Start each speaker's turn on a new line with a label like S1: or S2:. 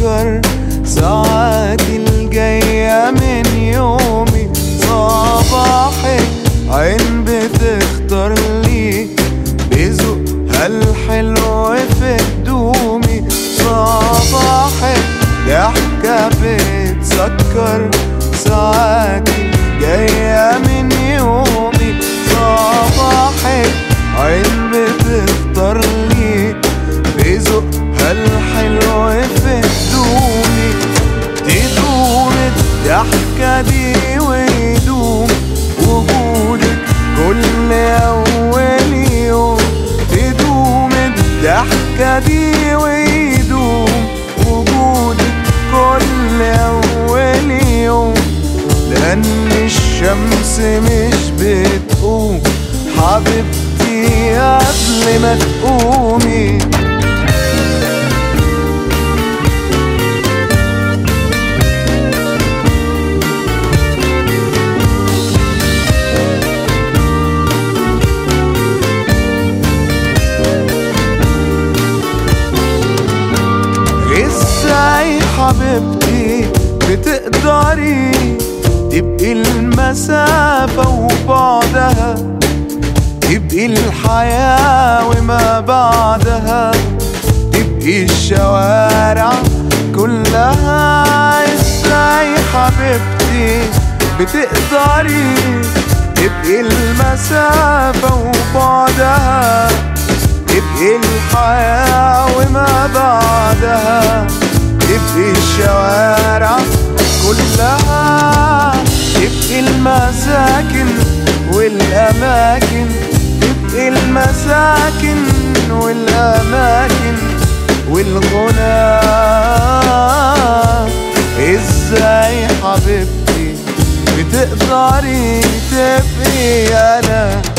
S1: بتسكر ساعاتي الجاية من يومي صباحي عين بتختار لي بذوقها الحلو في هدومي صباحي ضحكة بتسكر ساعاتي جاية من يومي صباحي عين بتختار لي بذوقها الحلو في هدومي تدوم الضحكة دي ويدوم وجودك كل أول يوم تدوم الضحكة دي ويدوم وجودك كل أول يوم لأن الشمس مش بتقوم حبيبتي قبل ما تقومي ازاي حبيبتي بتقدري تبقي المسافة وبعدها تبقي الحياة وما بعدها تبقي الشوارع كلها ازاي حبيبتي بتقدري تبقي المسافة وبعدها تبقي الحياة وما بعدها تبقي الشوارع كلها تبقي المساكن والأماكن تبقي المساكن والأماكن والغنى ازاي حبيبتي بتقدري تبقي أنا